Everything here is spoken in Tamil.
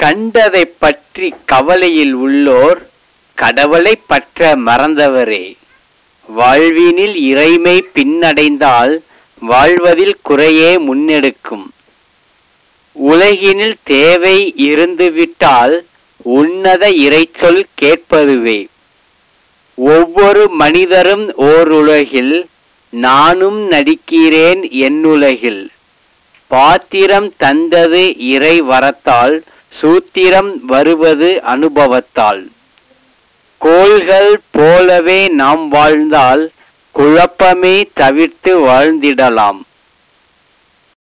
கண்டதைப் பற்றி கவலையில் உள்ளோர் கடவுளைப் பற்ற மறந்தவரே வாழ்வினில் இறைமை பின்னடைந்தால் வாழ்வதில் குறையே முன்னெடுக்கும் உலகினில் தேவை இருந்துவிட்டால் உன்னத இறைச்சொல் கேட்பதுவே ஒவ்வொரு மனிதரும் ஓர் உலகில் நானும் நடிக்கிறேன் என்னுலகில் பாத்திரம் தந்தது இறை வரத்தால் சூத்திரம் வருவது அனுபவத்தால் கோள்கள் போலவே நாம் வாழ்ந்தால் குழப்பமே தவிர்த்து வாழ்ந்திடலாம்